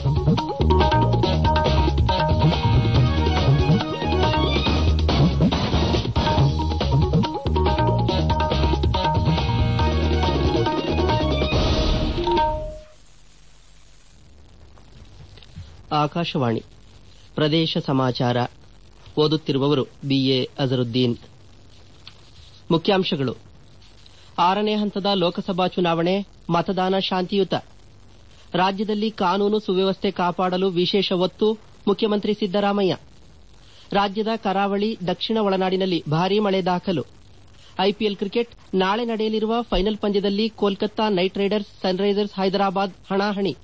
ಆಕಾಶವಾಣಿ ಪ್ರದೇಶ ಸಮಾಚಾರ ಓದುತ್ತಿರುವವರು ಬಿಎ ಅಜರುದ್ದೀನ್ ಮುಖ್ಯಾಂಶಗಳು ಆರನೇ ಹಂತದ ಲೋಕಸಭಾ ಚುನಾವಣೆ ಮತದಾನ ಶಾಂತಿಯುತ ರಾಜ್ಯದಲ್ಲಿ ಕಾನೂನು ಸುವ್ಯವಸ್ಥೆ ಕಾಪಾಡಲು ವಿಶೇಷ ಒತ್ತು ಮುಖ್ಯಮಂತ್ರಿ ಸಿದ್ದರಾಮಯ್ಯ ರಾಜ್ಯದ ಕರಾವಳಿ ದಕ್ಷಿಣ ಒಳನಾಡಿನಲ್ಲಿ ಭಾರೀ ಮಳೆ ದಾಖಲು ಐಪಿಎಲ್ ಕ್ರಿಕೆಟ್ ನಾಳೆ ನಡೆಯಲಿರುವ ಫೈನಲ್ ಪಂದ್ಯದಲ್ಲಿ Kolkata Knight Riders Sunrisers Hyderabad ಹಣಾಹಣಿ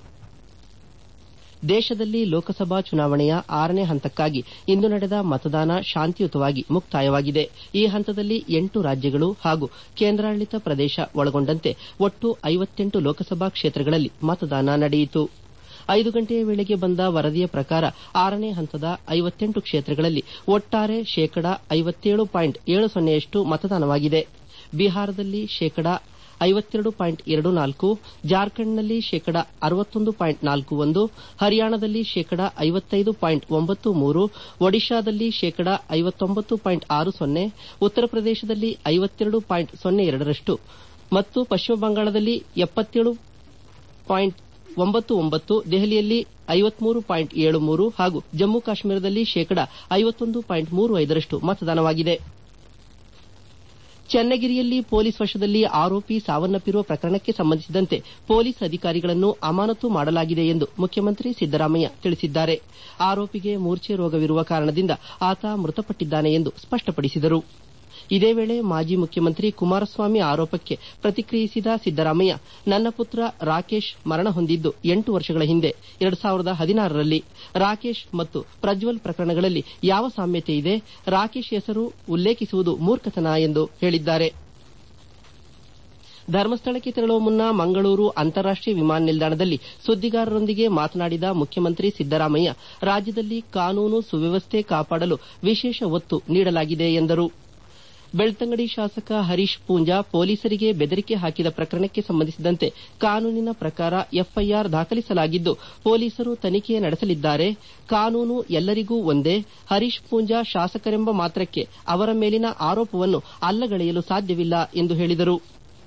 ದೇಶದಲ್ಲಿ ಲೋಕಸಭಾ ಚುನಾವಣೆಯ ಆರನೇ ಹಂತಕ್ಕಾಗಿ ಇಂದು ನಡೆದ ಮತದಾನ ಶಾಂತಿಯುತವಾಗಿ ಮುಕ್ತಾಯವಾಗಿದೆ ಈ ಹಂತದಲ್ಲಿ ಎಂಟು ರಾಜ್ಯಗಳು ಹಾಗೂ ಕೇಂದ್ರಾಡಳಿತ ಪ್ರದೇಶ ಒಳಗೊಂಡಂತೆ ಒಟ್ಟು ಐವತ್ತೆಂಟು ಲೋಕಸಭಾ ಕ್ಷೇತ್ರಗಳಲ್ಲಿ ಮತದಾನ ನಡೆಯಿತು ಐದು ಗಂಟೆಯ ವೇಳೆಗೆ ಬಂದ ವರದಿಯ ಪ್ರಕಾರ ಆರನೇ ಹಂತದ ಐವತ್ತೆಂಟು ಕ್ಷೇತ್ರಗಳಲ್ಲಿ ಒಟ್ಟಾರೆ ಶೇಕಡ ಐವತ್ತೇಳು ಪಾಯಿಂಟ್ ಏಳು ಸೊನ್ನೆಯಷ್ಟು ಮತದಾನವಾಗಿದೆ ಬಿಹಾರದಲ್ಲಿ ಶೇಕಡ ಐವತ್ತೆರಡು ಪಾಯಿಂಟ್ ಎರಡು ನಾಲ್ಕು ಜಾರ್ಖಂಡ್ನಲ್ಲಿ ಶೇಕಡ ಅರವತ್ತೊಂದು ಪಾಯಿಂಟ್ ನಾಲ್ಕು ಒಂದು ಹರಿಯಾಣದಲ್ಲಿ ಶೇಕಡ ಐವತ್ತೈದು ಪಾಯಿಂಟ್ ಒಂಬತ್ತು ಮೂರು ಒಡಿಶಾದಲ್ಲಿ ಶೇಕಡ ಐವತ್ತೊಂಬತ್ತು ಪಾಯಿಂಟ್ ಆರು ಸೊನ್ನೆ ಉತ್ತರ ಪ್ರದೇಶದಲ್ಲಿ ಐವತ್ತೆರಡು ಪಾಯಿಂಟ್ ಸೊನ್ನೆ ಎರಡರಷ್ಟು ಮತ್ತು ಪಶ್ಚಿಮ ಬಂಗಾಳದಲ್ಲಿ ಎಪ್ಪತ್ತೇಳು ಪಾಯಿಂಟ್ ಒಂಬತ್ತು ಒಂಬತ್ತು ದೆಹಲಿಯಲ್ಲಿ ಐವತ್ಮೂರು ಪಾಯಿಂಟ್ ಏಳು ಮೂರು ಹಾಗೂ ಜಮ್ಮು ಕಾಶ್ಮೀರದಲ್ಲಿ ಶೇಕಡ ಐವತ್ತೊಂದು ಪಾಯಿಂಟ್ ಮೂರು ಐದರಷ್ಟು ಮತದಾನವಾಗಿದೆ ಚನ್ನಗಿರಿಯಲ್ಲಿ ಪೊಲೀಸ್ ವಶದಲ್ಲಿ ಆರೋಪಿ ಸಾವನ್ನಪ್ಪಿರುವ ಪ್ರಕರಣಕ್ಕೆ ಸಂಬಂಧಿಸಿದಂತೆ ಪೊಲೀಸ್ ಅಧಿಕಾರಿಗಳನ್ನು ಅಮಾನತು ಮಾಡಲಾಗಿದೆ ಎಂದು ಮುಖ್ಯಮಂತ್ರಿ ಸಿದ್ದರಾಮಯ್ಯ ತಿಳಿಸಿದ್ದಾರೆ ಆರೋಪಿಗೆ ಮೂರ್ಛೆ ರೋಗವಿರುವ ಕಾರಣದಿಂದ ಆತ ಮೃತಪಟ್ಟಿದ್ದಾನೆ ಎಂದು ಸ್ಪಷ್ಟಪಡಿಸಿದರು ಇದೇ ವೇಳೆ ಮಾಜಿ ಮುಖ್ಯಮಂತ್ರಿ ಕುಮಾರಸ್ವಾಮಿ ಆರೋಪಕ್ಕೆ ಪ್ರತಿಕ್ರಿಯಿಸಿದ ಸಿದ್ದರಾಮಯ್ಯ ನನ್ನ ಪುತ್ರ ರಾಕೇಶ್ ಮರಣ ಹೊಂದಿದ್ದು ಎಂಟು ವರ್ಷಗಳ ಹಿಂದೆ ಎರಡು ಸಾವಿರದ ಹದಿನಾರರಲ್ಲಿ ರಾಕೇಶ್ ಮತ್ತು ಪ್ರಜ್ವಲ್ ಪ್ರಕರಣಗಳಲ್ಲಿ ಯಾವ ಸಾಮ್ಯತೆ ಇದೆ ರಾಕೇಶ್ ಹೆಸರು ಉಲ್ಲೇಖಿಸುವುದು ಮೂರ್ಖತನ ಎಂದು ಹೇಳಿದ್ದಾರೆ ಧರ್ಮಸ್ಥಳಕ್ಕೆ ತೆರಳುವ ಮುನ್ನ ಮಂಗಳೂರು ಅಂತಾರಾಷ್ಟೀಯ ವಿಮಾನ ನಿಲ್ದಾಣದಲ್ಲಿ ಸುದ್ದಿಗಾರರೊಂದಿಗೆ ಮಾತನಾಡಿದ ಮುಖ್ಯಮಂತ್ರಿ ಸಿದ್ದರಾಮಯ್ಯ ರಾಜ್ಯದಲ್ಲಿ ಕಾನೂನು ಸುವ್ಯವಸ್ಥೆ ಕಾಪಾಡಲು ವಿಶೇಷ ಒತ್ತು ನೀಡಲಾಗಿದೆ ಎಂದರು ಬೆಳ್ತಂಗಡಿ ಶಾಸಕ ಹರೀಶ್ ಪೂಂಜಾ ಪೊಲೀಸರಿಗೆ ಬೆದರಿಕೆ ಹಾಕಿದ ಪ್ರಕರಣಕ್ಕೆ ಸಂಬಂಧಿಸಿದಂತೆ ಕಾನೂನಿನ ಪ್ರಕಾರ ಎಫ್ಐಆರ್ ದಾಖಲಿಸಲಾಗಿದ್ದು ಪೊಲೀಸರು ತನಿಖೆ ನಡೆಸಲಿದ್ದಾರೆ ಕಾನೂನು ಎಲ್ಲರಿಗೂ ಒಂದೇ ಹರೀಶ್ ಪೂಂಜಾ ಶಾಸಕರೆಂಬ ಮಾತ್ರಕ್ಕೆ ಅವರ ಮೇಲಿನ ಆರೋಪವನ್ನು ಅಲ್ಲಗಳೆಯಲು ಸಾಧ್ಯವಿಲ್ಲ ಎಂದು ಹೇಳಿದರು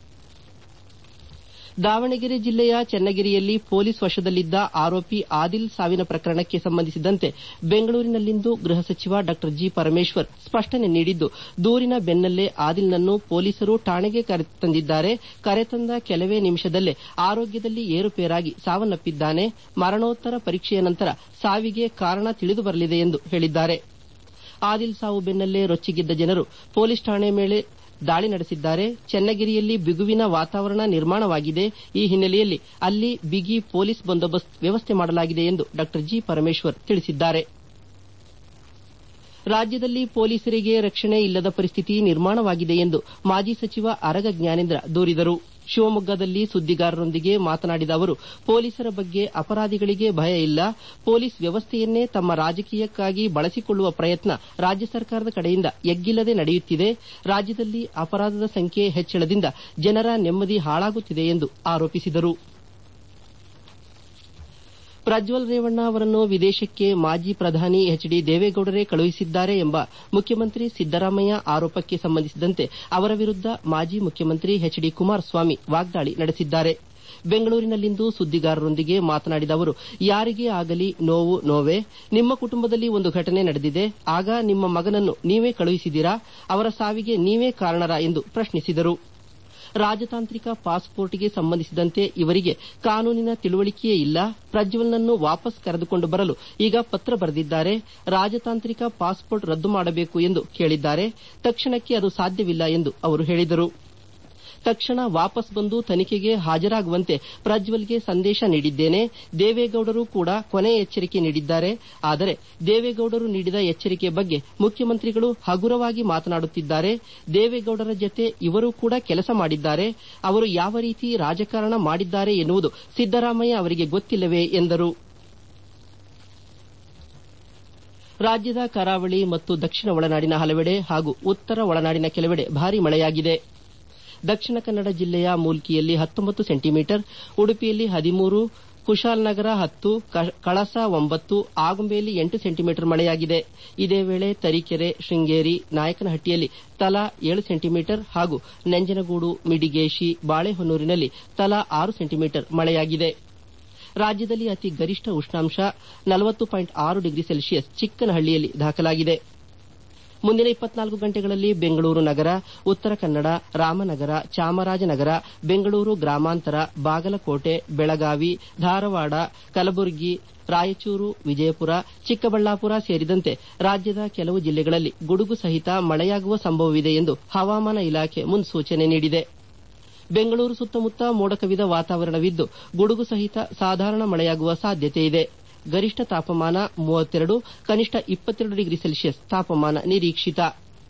ದಾವಣಗೆರೆ ಜಿಲ್ಲೆಯ ಚನ್ನಗಿರಿಯಲ್ಲಿ ಪೊಲೀಸ್ ವಶದಲ್ಲಿದ್ದ ಆರೋಪಿ ಆದಿಲ್ ಸಾವಿನ ಪ್ರಕರಣಕ್ಕೆ ಸಂಬಂಧಿಸಿದಂತೆ ಬೆಂಗಳೂರಿನಲ್ಲಿಂದು ಗೃಹ ಸಚಿವ ಡಾ ಜಿ ಪರಮೇಶ್ವರ್ ಸ್ಪಷ್ಟನೆ ನೀಡಿದ್ದು ದೂರಿನ ಬೆನ್ನಲ್ಲೇ ಆದಿಲ್ನನ್ನು ಪೊಲೀಸರು ಠಾಣೆಗೆ ಕರೆತಂದಿದ್ದಾರೆ ಕರೆತಂದ ಕೆಲವೇ ನಿಮಿಷದಲ್ಲೇ ಆರೋಗ್ಯದಲ್ಲಿ ಏರುಪೇರಾಗಿ ಸಾವನ್ನಪ್ಪಿದ್ದಾನೆ ಮರಣೋತ್ತರ ಪರೀಕ್ಷೆಯ ನಂತರ ಸಾವಿಗೆ ಕಾರಣ ತಿಳಿದುಬರಲಿದೆ ಎಂದು ಹೇಳಿದ್ದಾರೆ ಆದಿಲ್ ಸಾವು ಬೆನ್ನಲ್ಲೇ ರೊಚ್ಚಿಗಿದ್ದ ಜನರು ಪೊಲೀಸ್ ಠಾಣೆ ಮೇಲೆ ದಾಳಿ ನಡೆಸಿದ್ದಾರೆ ಚನ್ನಗಿರಿಯಲ್ಲಿ ಬಿಗುವಿನ ವಾತಾವರಣ ನಿರ್ಮಾಣವಾಗಿದೆ ಈ ಹಿನ್ನೆಲೆಯಲ್ಲಿ ಅಲ್ಲಿ ಬಿಗಿ ಪೊಲೀಸ್ ಬಂದೋಬಸ್ತ್ ವ್ಯವಸ್ಥೆ ಮಾಡಲಾಗಿದೆ ಎಂದು ಡಾ ಜಿ ಪರಮೇಶ್ವರ್ ತಿಳಿಸಿದ್ದಾರೆ ರಾಜ್ಯದಲ್ಲಿ ಪೊಲೀಸರಿಗೆ ರಕ್ಷಣೆ ಇಲ್ಲದ ಪರಿಸ್ಥಿತಿ ನಿರ್ಮಾಣವಾಗಿದೆ ಎಂದು ಮಾಜಿ ಸಚಿವ ಅರಗ ಜ್ಞಾನೇಂದ್ರ ದೂರಿದರು ಶಿವಮೊಗ್ಗದಲ್ಲಿ ಸುದ್ದಿಗಾರರೊಂದಿಗೆ ಮಾತನಾಡಿದ ಅವರು ಪೊಲೀಸರ ಬಗ್ಗೆ ಅಪರಾಧಿಗಳಿಗೆ ಭಯ ಇಲ್ಲ ಪೊಲೀಸ್ ವ್ಯವಸ್ಥೆಯನ್ನೇ ತಮ್ಮ ರಾಜಕೀಯಕ್ಕಾಗಿ ಬಳಸಿಕೊಳ್ಳುವ ಪ್ರಯತ್ನ ರಾಜ್ಯ ಸರ್ಕಾರದ ಕಡೆಯಿಂದ ಎಗ್ಗಿಲ್ಲದೆ ನಡೆಯುತ್ತಿದೆ ರಾಜ್ಯದಲ್ಲಿ ಅಪರಾಧದ ಸಂಖ್ಯೆ ಹೆಚ್ಚಳದಿಂದ ಜನರ ನೆಮ್ಮದಿ ಹಾಳಾಗುತ್ತಿದೆ ಎಂದು ಆರೋಪಿಸಿದರು ಪ್ರಜ್ವಲ್ ರೇವಣ್ಣ ಅವರನ್ನು ವಿದೇಶಕ್ಕೆ ಮಾಜಿ ಪ್ರಧಾನಿ ಎಚ್ ಡಿ ದೇವೇಗೌಡರೇ ಕಳುಹಿಸಿದ್ದಾರೆ ಎಂಬ ಮುಖ್ಯಮಂತ್ರಿ ಸಿದ್ದರಾಮಯ್ಯ ಆರೋಪಕ್ಕೆ ಸಂಬಂಧಿಸಿದಂತೆ ಅವರ ವಿರುದ್ದ ಮಾಜಿ ಮುಖ್ಯಮಂತ್ರಿ ಎಚ್ ಡಿ ಕುಮಾರಸ್ವಾಮಿ ವಾಗ್ದಾಳಿ ನಡೆಸಿದ್ದಾರೆ ಬೆಂಗಳೂರಿನಲ್ಲಿಂದು ಸುದ್ದಿಗಾರರೊಂದಿಗೆ ಮಾತನಾಡಿದ ಅವರು ಯಾರಿಗೇ ಆಗಲಿ ನೋವು ನೋವೇ ನಿಮ್ಮ ಕುಟುಂಬದಲ್ಲಿ ಒಂದು ಘಟನೆ ನಡೆದಿದೆ ಆಗ ನಿಮ್ಮ ಮಗನನ್ನು ನೀವೇ ಕಳುಹಿಸಿದಿರಾ ಅವರ ಸಾವಿಗೆ ನೀವೇ ಕಾರಣರಾ ಎಂದು ಪ್ರಶ್ನಿಸಿದರು ರಾಜತಾಂತ್ರಿಕ ಪಾಸ್ಪೋರ್ಟ್ಗೆ ಸಂಬಂಧಿಸಿದಂತೆ ಇವರಿಗೆ ಕಾನೂನಿನ ತಿಳುವಳಿಕೆಯೇ ಇಲ್ಲ ಪ್ರಜ್ವಲ್ನನ್ನು ವಾಪಸ್ ಕರೆದುಕೊಂಡು ಬರಲು ಈಗ ಪತ್ರ ಬರೆದಿದ್ದಾರೆ ರಾಜತಾಂತ್ರಿಕ ಪಾಸ್ಪೋರ್ಟ್ ರದ್ದು ಮಾಡಬೇಕು ಎಂದು ಕೇಳಿದ್ದಾರೆ ತಕ್ಷಣಕ್ಕೆ ಅದು ಸಾಧ್ಯವಿಲ್ಲ ಎಂದು ಅವರು ಹೇಳಿದರು ತಕ್ಷಣ ವಾಪಸ್ ಬಂದು ತನಿಖೆಗೆ ಹಾಜರಾಗುವಂತೆ ಪ್ರಜ್ವಲ್ಗೆ ಸಂದೇಶ ನೀಡಿದ್ದೇನೆ ದೇವೇಗೌಡರು ಕೂಡ ಕೊನೆ ಎಚ್ಚರಿಕೆ ನೀಡಿದ್ದಾರೆ ಆದರೆ ದೇವೇಗೌಡರು ನೀಡಿದ ಎಚ್ಚರಿಕೆ ಬಗ್ಗೆ ಮುಖ್ಯಮಂತ್ರಿಗಳು ಹಗುರವಾಗಿ ಮಾತನಾಡುತ್ತಿದ್ದಾರೆ ದೇವೇಗೌಡರ ಜತೆ ಇವರು ಕೂಡ ಕೆಲಸ ಮಾಡಿದ್ದಾರೆ ಅವರು ಯಾವ ರೀತಿ ರಾಜಕಾರಣ ಮಾಡಿದ್ದಾರೆ ಎನ್ನುವುದು ಸಿದ್ದರಾಮಯ್ಯ ಅವರಿಗೆ ಗೊತ್ತಿಲ್ಲವೇ ಎಂದರು ರಾಜ್ಯದ ಕರಾವಳಿ ಮತ್ತು ದಕ್ಷಿಣ ಒಳನಾಡಿನ ಹಲವೆಡೆ ಹಾಗೂ ಉತ್ತರ ಒಳನಾಡಿನ ಕೆಲವೆಡೆ ಭಾರೀ ಮಳೆಯಾಗಿದೆ ದಕ್ಷಿಣ ಕನ್ನಡ ಜಿಲ್ಲೆಯ ಮೂಲ್ಕಿಯಲ್ಲಿ ಹತ್ತೊಂಬತ್ತು ಸೆಂಟಿಮೀಟರ್ ಉಡುಪಿಯಲ್ಲಿ ಹದಿಮೂರು ಕುಶಾಲನಗರ ಹತ್ತು ಕಳಸ ಒಂಬತ್ತು ಆಗುಂಬೆಯಲ್ಲಿ ಎಂಟು ಸೆಂಟಿಮೀಟರ್ ಮಳೆಯಾಗಿದೆ ಇದೇ ವೇಳೆ ತರೀಕೆರೆ ಶೃಂಗೇರಿ ನಾಯಕನಹಟ್ಟಿಯಲ್ಲಿ ತಲಾ ಏಳು ಸೆಂಟಿಮೀಟರ್ ಹಾಗೂ ನಂಜನಗೂಡು ಮಿಡಿಗೇಶಿ ಬಾಳೆಹೊನ್ನೂರಿನಲ್ಲಿ ತಲಾ ಆರು ಸೆಂಟಿಮೀಟರ್ ಮಳೆಯಾಗಿದೆ ರಾಜ್ಯದಲ್ಲಿ ಅತಿ ಗರಿಷ್ಠ ಉಷ್ಣಾಂಶ ನಲವತ್ತು ಪಾಯಿಂಟ್ ಆರು ಡಿಗ್ರಿ ಸೆಲ್ಸಿಯಸ್ ಚಿಕ್ಕನಹಳ್ಳಿಯಲ್ಲಿ ದಾಖಲಾಗಿದೆ ಮುಂದಿನ ಇಪ್ಪತ್ನಾಲ್ಕು ಗಂಟೆಗಳಲ್ಲಿ ಬೆಂಗಳೂರು ನಗರ ಉತ್ತರ ಕನ್ನಡ ರಾಮನಗರ ಚಾಮರಾಜನಗರ ಬೆಂಗಳೂರು ಗ್ರಾಮಾಂತರ ಬಾಗಲಕೋಟೆ ಬೆಳಗಾವಿ ಧಾರವಾಡ ಕಲಬುರಗಿ ರಾಯಚೂರು ವಿಜಯಪುರ ಚಿಕ್ಕಬಳ್ಳಾಪುರ ಸೇರಿದಂತೆ ರಾಜ್ಯದ ಕೆಲವು ಜಿಲ್ಲೆಗಳಲ್ಲಿ ಗುಡುಗು ಸಹಿತ ಮಳೆಯಾಗುವ ಸಂಭವವಿದೆ ಎಂದು ಹವಾಮಾನ ಇಲಾಖೆ ಮುನ್ಸೂಚನೆ ನೀಡಿದೆ ಬೆಂಗಳೂರು ಸುತ್ತಮುತ್ತ ಮೋಡ ಕವಿದ ವಾತಾವರಣವಿದ್ದು ಗುಡುಗು ಸಹಿತ ಸಾಧಾರಣ ಮಳೆಯಾಗುವ ಸಾಧ್ಯತೆ ಇದೆ ಗರಿಷ್ಠ ತಾಪಮಾನ ಮೂವತ್ತೆರಡು ಕನಿಷ್ಠ ಇಪ್ಪತ್ತೆರಡು ಡಿಗ್ರಿ ಸೆಲ್ಸಿಯಸ್ ತಾಪಮಾನ ನಿರೀಕ್ಷಿತ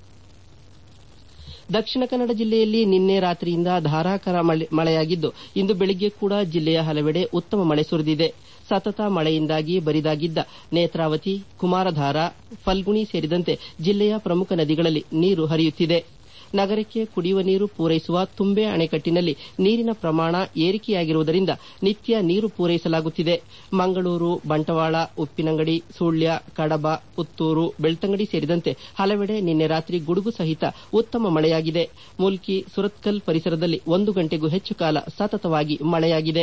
ದಕ್ಷಿಣ ಕನ್ನಡ ಜಿಲ್ಲೆಯಲ್ಲಿ ನಿನ್ನೆ ರಾತ್ರಿಯಿಂದ ಧಾರಾಕಾರ ಮಳೆಯಾಗಿದ್ದು ಇಂದು ಬೆಳಿಗ್ಗೆ ಕೂಡ ಜಿಲ್ಲೆಯ ಹಲವೆಡೆ ಉತ್ತಮ ಮಳೆ ಸುರಿದಿದೆ ಸತತ ಮಳೆಯಿಂದಾಗಿ ಬರಿದಾಗಿದ್ದ ನೇತ್ರಾವತಿ ಕುಮಾರಧಾರ ಫಲ್ಗುಣಿ ಸೇರಿದಂತೆ ಜಿಲ್ಲೆಯ ಪ್ರಮುಖ ನದಿಗಳಲ್ಲಿ ನೀರು ಹರಿಯುತ್ತಿದೆ ನಗರಕ್ಕೆ ಕುಡಿಯುವ ನೀರು ಪೂರೈಸುವ ತುಂಬೆ ಅಣೆಕಟ್ಟಿನಲ್ಲಿ ನೀರಿನ ಪ್ರಮಾಣ ಏರಿಕೆಯಾಗಿರುವುದರಿಂದ ನಿತ್ಯ ನೀರು ಪೂರೈಸಲಾಗುತ್ತಿದೆ ಮಂಗಳೂರು ಬಂಟವಾಳ ಉಪ್ಪಿನಂಗಡಿ ಸುಳ್ಯ ಕಡಬ ಪುತ್ತೂರು ಬೆಳ್ತಂಗಡಿ ಸೇರಿದಂತೆ ಹಲವೆಡೆ ನಿನ್ನೆ ರಾತ್ರಿ ಗುಡುಗು ಸಹಿತ ಉತ್ತಮ ಮಳೆಯಾಗಿದೆ ಮುಲ್ಕಿ ಸುರತ್ಕಲ್ ಪರಿಸರದಲ್ಲಿ ಒಂದು ಗಂಟೆಗೂ ಹೆಚ್ಚು ಕಾಲ ಸತತವಾಗಿ ಮಳೆಯಾಗಿದೆ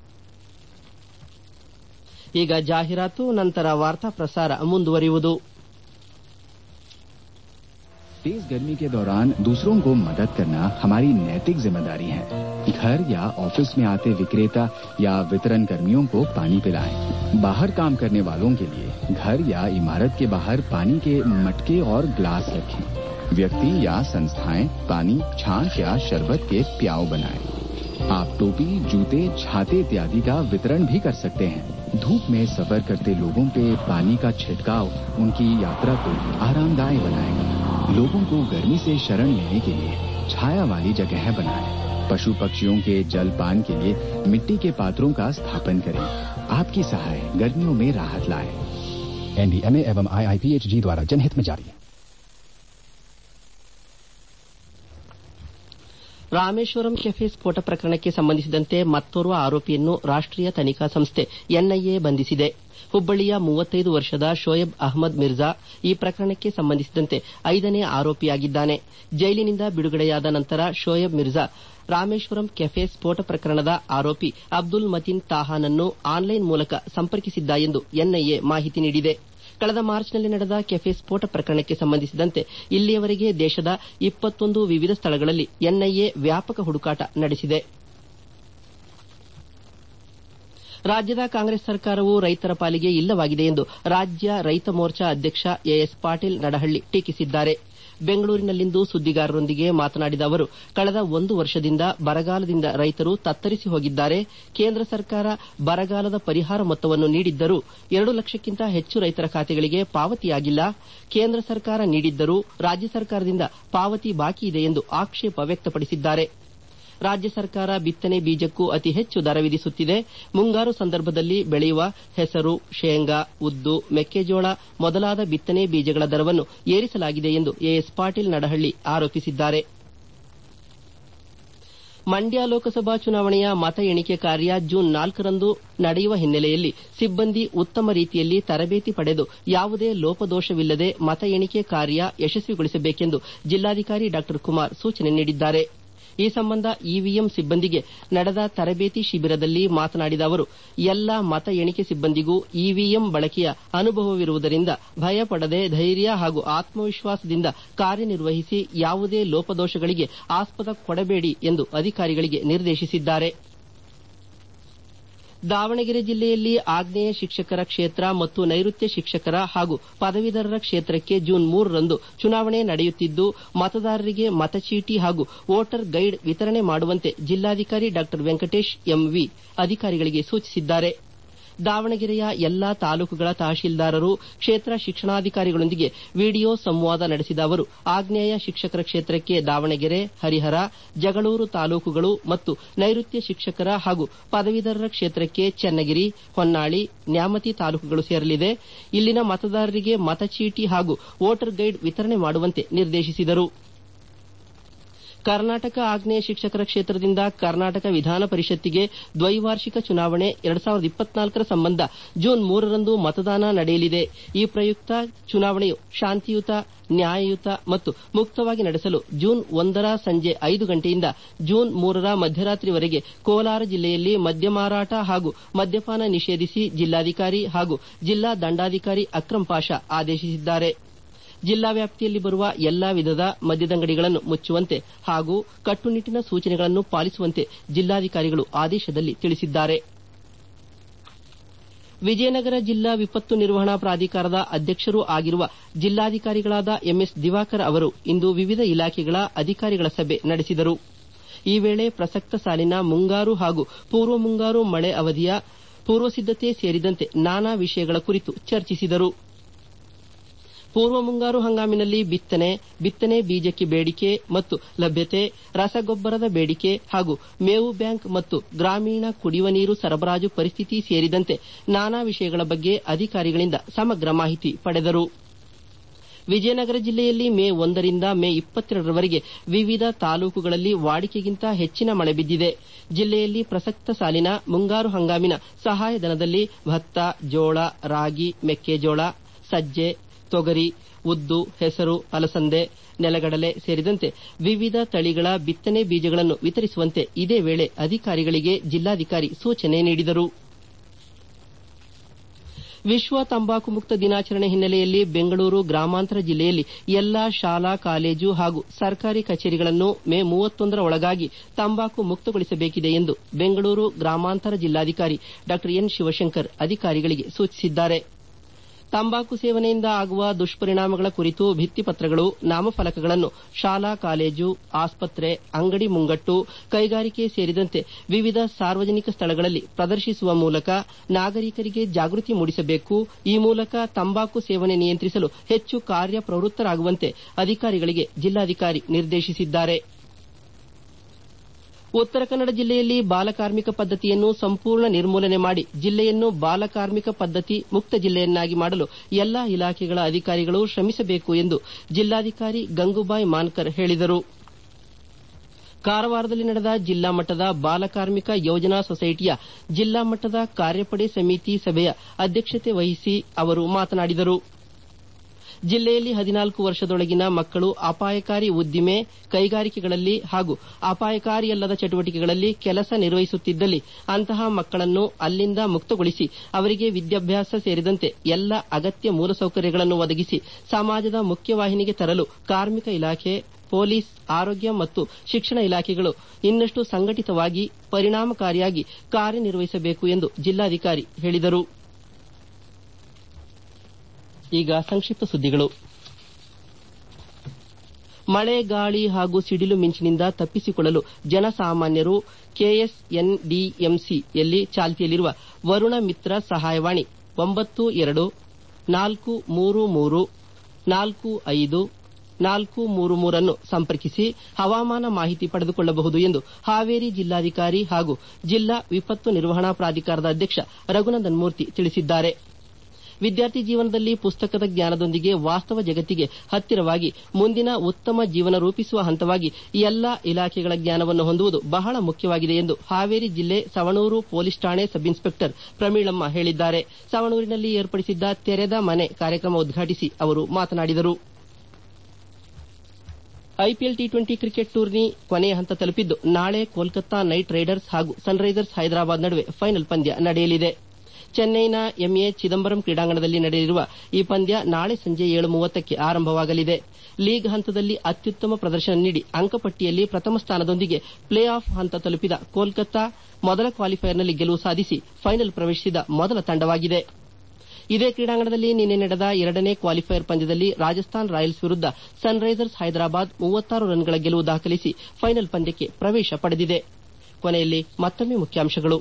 ಈಗ ಜಾಹೀರಾತು ನಂತರ ವಾರ್ತಾ ಪ್ರಸಾರ ಮುಂದುವರಿಯುವುದು तेज गर्मी के दौरान दूसरों को मदद करना हमारी नैतिक जिम्मेदारी है घर या ऑफिस में आते विक्रेता या वितरण कर्मियों को पानी पिलाएं। बाहर काम करने वालों के लिए घर या इमारत के बाहर पानी के मटके और ग्लास रखें व्यक्ति या संस्थाएं पानी छाछ या शरबत के प्याव बनाएं। आप टोपी जूते छाते इत्यादि का वितरण भी कर सकते हैं धूप में सफर करते लोगों पे पानी का छिड़काव उनकी यात्रा को आरामदायक बनाएगा लोगों को गर्मी से शरण लेने के लिए छाया वाली जगह बनाएं पशु पक्षियों के जल पान के लिए मिट्टी के पात्रों का स्थापन करें आपकी सहाय गर्मियों में राहत लाए एनडीएमए एवं आईआईपीएचजी द्वारा जनहित में जारी ರಾಮೇಶ್ವರಂ ಕೆಫೆ ಸ್ಫೋಟ ಪ್ರಕರಣಕ್ಕೆ ಸಂಬಂಧಿಸಿದಂತೆ ಮತ್ತೋರ್ವ ಆರೋಪಿಯನ್ನು ರಾಷ್ಟೀಯ ತನಿಖಾ ಸಂಸ್ಥೆ ಎನ್ಐಎ ಬಂಧಿಸಿದೆ ಹುಬ್ಬಳ್ಳಿಯ ಮೂವತ್ತೈದು ವರ್ಷದ ಶೋಯಬ್ ಅಹ್ಮದ್ ಮಿರ್ಜಾ ಈ ಪ್ರಕರಣಕ್ಕೆ ಸಂಬಂಧಿಸಿದಂತೆ ಐದನೇ ಆರೋಪಿಯಾಗಿದ್ದಾನೆ ಜೈಲಿನಿಂದ ಬಿಡುಗಡೆಯಾದ ನಂತರ ಶೋಯಬ್ ಮಿರ್ಜಾ ರಾಮೇಶ್ವರಂ ಕೆಫೆ ಸ್ಫೋಟ ಪ್ರಕರಣದ ಆರೋಪಿ ಅಬ್ದುಲ್ ಮತೀನ್ ತಾಹಾನನ್ನು ಆನ್ಲೈನ್ ಮೂಲಕ ಸಂಪರ್ಕಿಸಿದ್ದ ಎಂದು ಎನ್ಐಎ ಮಾಹಿತಿ ನೀಡಿದೆ ಕಳೆದ ಮಾರ್ಚ್ನಲ್ಲಿ ನಡೆದ ಕೆಫೆ ಸ್ಫೋಟ ಪ್ರಕರಣಕ್ಕೆ ಸಂಬಂಧಿಸಿದಂತೆ ಇಲ್ಲಿಯವರೆಗೆ ದೇಶದ ಇಪ್ಪತ್ತೊಂದು ವಿವಿಧ ಸ್ಥಳಗಳಲ್ಲಿ ಎನ್ಐಎ ವ್ಯಾಪಕ ಹುಡುಕಾಟ ನಡೆಸಿದೆ ರಾಜ್ಯದ ಕಾಂಗ್ರೆಸ್ ಸರ್ಕಾರವು ರೈತರ ಪಾಲಿಗೆ ಇಲ್ಲವಾಗಿದೆ ಎಂದು ರಾಜ್ಯ ರೈತ ಮೋರ್ಚಾ ಅಧ್ಯಕ್ಷ ಎಎಸ್ ಪಾಟೀಲ್ ನಡಹಳ್ಳಿ ಟೀಕಿಸಿದ್ದಾರೆ ಬೆಂಗಳೂರಿನಲ್ಲಿಂದು ಸುದ್ದಿಗಾರರೊಂದಿಗೆ ಮಾತನಾಡಿದ ಅವರು ಕಳೆದ ಒಂದು ವರ್ಷದಿಂದ ಬರಗಾಲದಿಂದ ರೈತರು ತತ್ತರಿಸಿ ಹೋಗಿದ್ದಾರೆ ಕೇಂದ್ರ ಸರ್ಕಾರ ಬರಗಾಲದ ಪರಿಹಾರ ಮೊತ್ತವನ್ನು ನೀಡಿದ್ದರೂ ಎರಡು ಲಕ್ಷಕ್ಕಿಂತ ಹೆಚ್ಚು ರೈತರ ಖಾತೆಗಳಿಗೆ ಪಾವತಿಯಾಗಿಲ್ಲ ಕೇಂದ್ರ ಸರ್ಕಾರ ನೀಡಿದ್ದರೂ ರಾಜ್ಯ ಸರ್ಕಾರದಿಂದ ಪಾವತಿ ಬಾಕಿ ಇದೆ ಎಂದು ಆಕ್ಷೇಪ ವ್ಯಕ್ತಪಡಿಸಿದ್ದಾರೆ ರಾಜ್ಯ ಸರ್ಕಾರ ಬಿತ್ತನೆ ಬೀಜಕ್ಕೂ ಅತಿ ಹೆಚ್ಚು ದರ ವಿಧಿಸುತ್ತಿದೆ ಮುಂಗಾರು ಸಂದರ್ಭದಲ್ಲಿ ಬೆಳೆಯುವ ಹೆಸರು ಶೇಂಗಾ ಉದ್ದು ಮೆಕ್ಕೆಜೋಳ ಮೊದಲಾದ ಬಿತ್ತನೆ ಬೀಜಗಳ ದರವನ್ನು ಏರಿಸಲಾಗಿದೆ ಎಂದು ಎಎಸ್ ಪಾಟೀಲ್ ನಡಹಳ್ಳಿ ಆರೋಪಿಸಿದ್ದಾರೆ ಮಂಡ್ಯ ಲೋಕಸಭಾ ಚುನಾವಣೆಯ ಮತ ಎಣಿಕೆ ಕಾರ್ಯ ಜೂನ್ ನಾಲ್ಕರಂದು ನಡೆಯುವ ಹಿನ್ನೆಲೆಯಲ್ಲಿ ಸಿಬ್ಬಂದಿ ಉತ್ತಮ ರೀತಿಯಲ್ಲಿ ತರಬೇತಿ ಪಡೆದು ಯಾವುದೇ ಲೋಪದೋಷವಿಲ್ಲದೆ ಮತ ಎಣಿಕೆ ಕಾರ್ಯ ಯಶಸ್ವಿಗೊಳಿಸಬೇಕೆಂದು ಜಿಲ್ಲಾಧಿಕಾರಿ ಡಾ ಕುಮಾರ್ ಸೂಚನೆ ನೀಡಿದ್ದಾರೆ ಈ ಸಂಬಂಧ ಇವಿಎಂ ಸಿಬ್ಬಂದಿಗೆ ನಡೆದ ತರಬೇತಿ ಶಿಬಿರದಲ್ಲಿ ಮಾತನಾಡಿದ ಅವರು ಎಲ್ಲ ಮತ ಎಣಿಕೆ ಸಿಬ್ಬಂದಿಗೂ ಇವಿಎಂ ಬಳಕೆಯ ಅನುಭವವಿರುವುದರಿಂದ ಭಯಪಡದೆ ಧೈರ್ಯ ಹಾಗೂ ಆತ್ಮವಿಶ್ವಾಸದಿಂದ ಕಾರ್ಯನಿರ್ವಹಿಸಿ ಯಾವುದೇ ಲೋಪದೋಷಗಳಿಗೆ ಆಸ್ಪದ ಕೊಡಬೇಡಿ ಎಂದು ಅಧಿಕಾರಿಗಳಿಗೆ ನಿರ್ದೇಶಿಸಿದ್ದಾರೆ ದಾವಣಗೆರೆ ಜಿಲ್ಲೆಯಲ್ಲಿ ಆಗ್ನೇಯ ಶಿಕ್ಷಕರ ಕ್ಷೇತ್ರ ಮತ್ತು ನೈಋತ್ಯ ಶಿಕ್ಷಕರ ಹಾಗೂ ಪದವೀಧರರ ಕ್ಷೇತ್ರಕ್ಕೆ ಜೂನ್ ಮೂರರಂದು ಚುನಾವಣೆ ನಡೆಯುತ್ತಿದ್ದು ಮತದಾರರಿಗೆ ಮತಚೀಟಿ ಹಾಗೂ ವೋಟರ್ ಗೈಡ್ ವಿತರಣೆ ಮಾಡುವಂತೆ ಜಿಲ್ಲಾಧಿಕಾರಿ ಡಾ ವೆಂಕಟೇಶ್ ಎಂವಿ ಅಧಿಕಾರಿಗಳಿಗೆ ಸೂಚಿಸಿದ್ದಾರೆ ದಾವಣಗೆರೆಯ ಎಲ್ಲಾ ತಾಲೂಕುಗಳ ತಹಶೀಲ್ದಾರರು ಕ್ಷೇತ್ರ ಶಿಕ್ಷಣಾಧಿಕಾರಿಗಳೊಂದಿಗೆ ವಿಡಿಯೋ ಸಂವಾದ ನಡೆಸಿದ ಅವರು ಆಗ್ನೇಯ ಶಿಕ್ಷಕರ ಕ್ಷೇತ್ರಕ್ಕೆ ದಾವಣಗೆರೆ ಹರಿಹರ ಜಗಳೂರು ತಾಲೂಕುಗಳು ಮತ್ತು ನೈಋತ್ಯ ಶಿಕ್ಷಕರ ಹಾಗೂ ಪದವೀಧರರ ಕ್ಷೇತ್ರಕ್ಕೆ ಚನ್ನಗಿರಿ ಹೊನ್ನಾಳಿ ನ್ಯಾಮತಿ ತಾಲೂಕುಗಳು ಸೇರಲಿದೆ ಇಲ್ಲಿನ ಮತದಾರರಿಗೆ ಮತಚೀಟಿ ಹಾಗೂ ವೋಟರ್ ಗೈಡ್ ವಿತರಣೆ ಮಾಡುವಂತೆ ನಿರ್ದೇಶಿಸಿದರು ಕರ್ನಾಟಕ ಆಗ್ನೇಯ ಶಿಕ್ಷಕರ ಕ್ಷೇತ್ರದಿಂದ ಕರ್ನಾಟಕ ವಿಧಾನ ಪರಿಷತ್ತಿಗೆ ದ್ವೈವಾರ್ಷಿಕ ಚುನಾವಣೆ ಎರಡ್ ಸಾವಿರದ ಇಪ್ಪತ್ನಾಲ್ಕರ ಸಂಬಂಧ ಜೂನ್ ಮೂರರಂದು ಮತದಾನ ನಡೆಯಲಿದೆ ಈ ಪ್ರಯುಕ್ತ ಚುನಾವಣೆಯು ಶಾಂತಿಯುತ ನ್ಯಾಯಯುತ ಮತ್ತು ಮುಕ್ತವಾಗಿ ನಡೆಸಲು ಜೂನ್ ಒಂದರ ಸಂಜೆ ಐದು ಗಂಟೆಯಿಂದ ಜೂನ್ ಮೂರರ ಮಧ್ಯರಾತ್ರಿವರೆಗೆ ಕೋಲಾರ ಜಿಲ್ಲೆಯಲ್ಲಿ ಮದ್ಯ ಮಾರಾಟ ಹಾಗೂ ಮದ್ಯಪಾನ ನಿಷೇಧಿಸಿ ಜಿಲ್ಲಾಧಿಕಾರಿ ಹಾಗೂ ಜಿಲ್ಲಾ ದಂಡಾಧಿಕಾರಿ ಅಕ್ರಂ ಪಾಷಾ ಆದೇಶಿಸಿದ್ದಾರೆ ಜಿಲ್ಲಾ ವ್ಯಾಪ್ತಿಯಲ್ಲಿ ಬರುವ ಎಲ್ಲಾ ವಿಧದ ಮದ್ಯದಂಗಡಿಗಳನ್ನು ಮುಚ್ಚುವಂತೆ ಹಾಗೂ ಕಟ್ಟುನಿಟ್ಟಿನ ಸೂಚನೆಗಳನ್ನು ಪಾಲಿಸುವಂತೆ ಜಿಲ್ಲಾಧಿಕಾರಿಗಳು ಆದೇಶದಲ್ಲಿ ತಿಳಿಸಿದ್ದಾರೆ ವಿಜಯನಗರ ಜಿಲ್ಲಾ ವಿಪತ್ತು ನಿರ್ವಹಣಾ ಪ್ರಾಧಿಕಾರದ ಅಧ್ಯಕ್ಷರೂ ಆಗಿರುವ ಜಿಲ್ಲಾಧಿಕಾರಿಗಳಾದ ಎಂಎಸ್ ದಿವಾಕರ್ ಅವರು ಇಂದು ವಿವಿಧ ಇಲಾಖೆಗಳ ಅಧಿಕಾರಿಗಳ ಸಭೆ ನಡೆಸಿದರು ಈ ವೇಳೆ ಪ್ರಸಕ್ತ ಸಾಲಿನ ಮುಂಗಾರು ಹಾಗೂ ಪೂರ್ವ ಮುಂಗಾರು ಮಳೆ ಅವಧಿಯ ಪೂರ್ವಸಿದ್ದತೆ ಸೇರಿದಂತೆ ನಾನಾ ವಿಷಯಗಳ ಕುರಿತು ಚರ್ಚಿಸಿದರು ಪೂರ್ವ ಮುಂಗಾರು ಹಂಗಾಮಿನಲ್ಲಿ ಬಿತ್ತನೆ ಬಿತ್ತನೆ ಬೀಜಕ್ಕೆ ಬೇಡಿಕೆ ಮತ್ತು ಲಭ್ಯತೆ ರಸಗೊಬ್ಬರದ ಬೇಡಿಕೆ ಹಾಗೂ ಮೇವು ಬ್ಯಾಂಕ್ ಮತ್ತು ಗ್ರಾಮೀಣ ಕುಡಿಯುವ ನೀರು ಸರಬರಾಜು ಪರಿಸ್ಥಿತಿ ಸೇರಿದಂತೆ ನಾನಾ ವಿಷಯಗಳ ಬಗ್ಗೆ ಅಧಿಕಾರಿಗಳಿಂದ ಸಮಗ್ರ ಮಾಹಿತಿ ಪಡೆದರು ವಿಜಯನಗರ ಜಿಲ್ಲೆಯಲ್ಲಿ ಮೇ ಒಂದರಿಂದ ಮೇ ಇಪ್ಪತ್ತೆರಡರವರೆಗೆ ವಿವಿಧ ತಾಲೂಕುಗಳಲ್ಲಿ ವಾಡಿಕೆಗಿಂತ ಹೆಚ್ಚಿನ ಮಳೆ ಬಿದ್ದಿದೆ ಜಿಲ್ಲೆಯಲ್ಲಿ ಪ್ರಸಕ್ತ ಸಾಲಿನ ಮುಂಗಾರು ಹಂಗಾಮಿನ ಸಹಾಯಧನದಲ್ಲಿ ಭತ್ತ ಜೋಳ ರಾಗಿ ಮೆಕ್ಕೆಜೋಳ ಸಜ್ಜೆ ತೊಗರಿ ಉದ್ದು ಹೆಸರು ಅಲಸಂದೆ ನೆಲಗಡಲೆ ಸೇರಿದಂತೆ ವಿವಿಧ ತಳಿಗಳ ಬಿತ್ತನೆ ಬೀಜಗಳನ್ನು ವಿತರಿಸುವಂತೆ ಇದೇ ವೇಳೆ ಅಧಿಕಾರಿಗಳಿಗೆ ಜಿಲ್ಲಾಧಿಕಾರಿ ಸೂಚನೆ ನೀಡಿದರು ವಿಶ್ವ ತಂಬಾಕು ಮುಕ್ತ ದಿನಾಚರಣೆ ಹಿನ್ನೆಲೆಯಲ್ಲಿ ಬೆಂಗಳೂರು ಗ್ರಾಮಾಂತರ ಜಿಲ್ಲೆಯಲ್ಲಿ ಎಲ್ಲಾ ಶಾಲಾ ಕಾಲೇಜು ಹಾಗೂ ಸರ್ಕಾರಿ ಕಚೇರಿಗಳನ್ನು ಮೇ ಮೂವತ್ತೊಂದರ ಒಳಗಾಗಿ ತಂಬಾಕು ಮುಕ್ತಗೊಳಿಸಬೇಕಿದೆ ಎಂದು ಬೆಂಗಳೂರು ಗ್ರಾಮಾಂತರ ಜಿಲ್ಲಾಧಿಕಾರಿ ಡಾ ಎನ್ ಶಿವಶಂಕರ್ ಅಧಿಕಾರಿಗಳಿಗೆ ಸೂಚಿಸಿದ್ದಾರೆ ತಂಬಾಕು ಸೇವನೆಯಿಂದ ಆಗುವ ದುಷ್ಪರಿಣಾಮಗಳ ಕುರಿತು ಭಿತ್ತಿಪತ್ರಗಳು ನಾಮಫಲಕಗಳನ್ನು ಶಾಲಾ ಕಾಲೇಜು ಆಸ್ಪತ್ರೆ ಅಂಗಡಿ ಮುಂಗಟ್ಟು ಕೈಗಾರಿಕೆ ಸೇರಿದಂತೆ ವಿವಿಧ ಸಾರ್ವಜನಿಕ ಸ್ಥಳಗಳಲ್ಲಿ ಪ್ರದರ್ಶಿಸುವ ಮೂಲಕ ನಾಗರಿಕರಿಗೆ ಜಾಗೃತಿ ಮೂಡಿಸಬೇಕು ಈ ಮೂಲಕ ತಂಬಾಕು ಸೇವನೆ ನಿಯಂತ್ರಿಸಲು ಹೆಚ್ಚು ಕಾರ್ಯಪ್ರವೃತ್ತರಾಗುವಂತೆ ಅಧಿಕಾರಿಗಳಿಗೆ ಜಿಲ್ಲಾಧಿಕಾರಿ ನಿರ್ದೇಶಿಸಿದ್ದಾರೆ ಉತ್ತರ ಕನ್ನಡ ಜಿಲ್ಲೆಯಲ್ಲಿ ಬಾಲಕಾರ್ಮಿಕ ಪದ್ದತಿಯನ್ನು ಸಂಪೂರ್ಣ ನಿರ್ಮೂಲನೆ ಮಾಡಿ ಜಿಲ್ಲೆಯನ್ನು ಬಾಲಕಾರ್ಮಿಕ ಪದ್ದತಿ ಮುಕ್ತ ಜಿಲ್ಲೆಯನ್ನಾಗಿ ಮಾಡಲು ಎಲ್ಲಾ ಇಲಾಖೆಗಳ ಅಧಿಕಾರಿಗಳು ಶ್ರಮಿಸಬೇಕು ಎಂದು ಜಿಲ್ಲಾಧಿಕಾರಿ ಗಂಗೂಬಾಯಿ ಮಾನ್ಕರ್ ಹೇಳಿದರು ಕಾರವಾರದಲ್ಲಿ ನಡೆದ ಜಿಲ್ಲಾ ಮಟ್ಟದ ಬಾಲಕಾರ್ಮಿಕ ಯೋಜನಾ ಸೊಸೈಟಿಯ ಜಿಲ್ಲಾ ಮಟ್ಟದ ಕಾರ್ಯಪಡೆ ಸಮಿತಿ ಸಭೆಯ ಅಧ್ಯಕ್ಷತೆ ವಹಿಸಿ ಅವರು ಮಾತನಾಡಿದರು ಜಿಲ್ಲೆಯಲ್ಲಿ ಹದಿನಾಲ್ಕು ವರ್ಷದೊಳಗಿನ ಮಕ್ಕಳು ಅಪಾಯಕಾರಿ ಉದ್ದಿಮೆ ಕೈಗಾರಿಕೆಗಳಲ್ಲಿ ಹಾಗೂ ಅಪಾಯಕಾರಿಯಲ್ಲದ ಚಟುವಟಿಕೆಗಳಲ್ಲಿ ಕೆಲಸ ನಿರ್ವಹಿಸುತ್ತಿದ್ದಲ್ಲಿ ಅಂತಹ ಮಕ್ಕಳನ್ನು ಅಲ್ಲಿಂದ ಮುಕ್ತಗೊಳಿಸಿ ಅವರಿಗೆ ವಿದ್ಯಾಭ್ಯಾಸ ಸೇರಿದಂತೆ ಎಲ್ಲ ಅಗತ್ಯ ಮೂಲಸೌಕರ್ಯಗಳನ್ನು ಒದಗಿಸಿ ಸಮಾಜದ ಮುಖ್ಯವಾಹಿನಿಗೆ ತರಲು ಕಾರ್ಮಿಕ ಇಲಾಖೆ ಪೊಲೀಸ್ ಆರೋಗ್ಯ ಮತ್ತು ಶಿಕ್ಷಣ ಇಲಾಖೆಗಳು ಇನ್ನಷ್ಟು ಸಂಘಟಿತವಾಗಿ ಪರಿಣಾಮಕಾರಿಯಾಗಿ ಕಾರ್ಯನಿರ್ವಹಿಸಬೇಕು ಎಂದು ಜಿಲ್ಲಾಧಿಕಾರಿ ಹೇಳಿದರು ಈಗ ಸಂಕ್ಷಿಪ್ತ ಸುದ್ದಿಗಳು ಮಳೆ ಗಾಳಿ ಹಾಗೂ ಸಿಡಿಲು ಮಿಂಚಿನಿಂದ ತಪ್ಪಿಸಿಕೊಳ್ಳಲು ಜನಸಾಮಾನ್ಯರು ಕೆಎಸ್ಎನ್ಡಿಎಂಸಿಯಲ್ಲಿ ಚಾಲ್ತಿಯಲ್ಲಿರುವ ವರುಣ ಮಿತ್ರ ಸಹಾಯವಾಣಿ ಒಂಬತ್ತು ಎರಡು ನಾಲ್ಕು ಮೂರು ಮೂರು ನಾಲ್ಕು ಐದು ನಾಲ್ಕು ಮೂರು ಮೂರನ್ನು ಸಂಪರ್ಕಿಸಿ ಹವಾಮಾನ ಮಾಹಿತಿ ಪಡೆದುಕೊಳ್ಳಬಹುದು ಎಂದು ಹಾವೇರಿ ಜಿಲ್ಲಾಧಿಕಾರಿ ಹಾಗೂ ಜಿಲ್ಲಾ ವಿಪತ್ತು ನಿರ್ವಹಣಾ ಪ್ರಾಧಿಕಾರದ ಅಧ್ಯಕ್ಷ ರಘುನಂದನ್ ಮೂರ್ತಿ ತಿಳಿಸಿದ್ದಾರೆ ವಿದ್ಯಾರ್ಥಿ ಜೀವನದಲ್ಲಿ ಪುಸ್ತಕದ ಜ್ಞಾನದೊಂದಿಗೆ ವಾಸ್ತವ ಜಗತ್ತಿಗೆ ಹತ್ತಿರವಾಗಿ ಮುಂದಿನ ಉತ್ತಮ ಜೀವನ ರೂಪಿಸುವ ಹಂತವಾಗಿ ಎಲ್ಲಾ ಇಲಾಖೆಗಳ ಜ್ಞಾನವನ್ನು ಹೊಂದುವುದು ಬಹಳ ಮುಖ್ಯವಾಗಿದೆ ಎಂದು ಹಾವೇರಿ ಜಿಲ್ಲೆ ಸವಣೂರು ಪೊಲೀಸ್ ಠಾಣೆ ಸಬ್ ಇನ್ಸ್ಪೆಕ್ಟರ್ ಪ್ರಮೀಳಮ್ಮ ಹೇಳಿದ್ದಾರೆ ಸವಣೂರಿನಲ್ಲಿ ಏರ್ಪಡಿಸಿದ್ದ ತೆರೆದ ಮನೆ ಕಾರ್ಯಕ್ರಮ ಉದ್ಘಾಟಿಸಿ ಅವರು ಮಾತನಾಡಿದರು IPL T twenty cricket tourney ಕೊನೆಯ ಹಂತ ತಲುಪಿದ್ದು ನಾಳೆ ಕೋಲ್ಕತ್ತಾ ನೈಟ್ ರೈಡರ್ಸ್ ಹಾಗೂ ಸನ್ರೈಸರ್ಸ್ ಹೈದರಾಬಾದ್ ನಡುವೆ ಫೈನಲ್ ಪಂದ್ಯ ನಡೆಯಲಿದೆ ಚೆನ್ನೈನ ಎಂಎ ಚಿದಂಬರಂ ಕ್ರೀಡಾಂಗಣದಲ್ಲಿ ನಡೆಯಲಿರುವ ಈ ಪಂದ್ಯ ನಾಳೆ ಸಂಜೆ ಏಳು ಮೂವತ್ತಕ್ಕೆ ಆರಂಭವಾಗಲಿದೆ ಲೀಗ್ ಹಂತದಲ್ಲಿ ಅತ್ಯುತ್ತಮ ಪ್ರದರ್ಶನ ನೀಡಿ ಅಂಕಪಟ್ಟಿಯಲ್ಲಿ ಪ್ರಥಮ ಸ್ಥಾನದೊಂದಿಗೆ ಪ್ಲೇ ಆಫ್ ಹಂತ ತಲುಪಿದ ಕೋಲ್ಕತ್ತಾ ಮೊದಲ ಕ್ವಾಲಿಫೈಯರ್ನಲ್ಲಿ ಗೆಲುವು ಸಾಧಿಸಿ ಫೈನಲ್ ಪ್ರವೇಶಿಸಿದ ಮೊದಲ ತಂಡವಾಗಿದೆ ಇದೇ ಕ್ರೀಡಾಂಗಣದಲ್ಲಿ ನಿನ್ನೆ ನಡೆದ ಎರಡನೇ ಕ್ವಾಲಿಫೈಯರ್ ಪಂದ್ಯದಲ್ಲಿ ರಾಜಸ್ಥಾನ್ ರಾಯಲ್ಸ್ ವಿರುದ್ಧ ಸನ್ರೈಸರ್ಸ್ ಹೈದರಾಬಾದ್ ಮೂವತ್ತಾರು ರನ್ಗಳ ಗೆಲುವು ದಾಖಲಿಸಿ ಫೈನಲ್ ಪಂದ್ಯಕ್ಕೆ ಪ್ರವೇಶ ಪಡೆದಿದೆ ಕೊನೆಯಲ್ಲಿ ಮತ್ತೊಮ್ಮೆ ಮುಖ್ಯಾಂಶಗಳು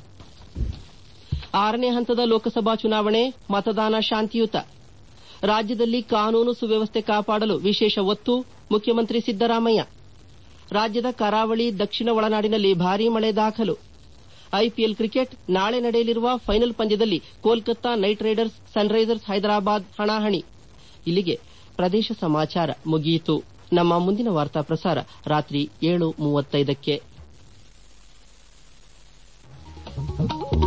ಆರನೇ ಹಂತದ ಲೋಕಸಭಾ ಚುನಾವಣೆ ಮತದಾನ ಶಾಂತಿಯುತ ರಾಜ್ಯದಲ್ಲಿ ಕಾನೂನು ಸುವ್ಯವಸ್ಥೆ ಕಾಪಾಡಲು ವಿಶೇಷ ಒತ್ತು ಮುಖ್ಯಮಂತ್ರಿ ಸಿದ್ದರಾಮಯ್ಯ ರಾಜ್ಯದ ಕರಾವಳಿ ದಕ್ಷಿಣ ಒಳನಾಡಿನಲ್ಲಿ ಭಾರೀ ಮಳೆ ದಾಖಲು ಐಪಿಎಲ್ ಕ್ರಿಕೆಟ್ ನಾಳೆ ನಡೆಯಲಿರುವ ಫೈನಲ್ ಪಂದ್ಯದಲ್ಲಿ Kolkata Knight Riders Sunrisers Hyderabad ಹಣಾಹಣಿ ಇಲ್ಲಿಗೆ ಪ್ರದೇಶ ಸಮಾಚಾರ ಮುಗಿಯಿತು ನಮ್ಮ ಮುಂದಿನ ವಾರ್ತಾ ಪ್ರಸಾರ ರಾತ್ರಿ ಏಳು ಮೂವತ್ತೈದಕ್ಕೆ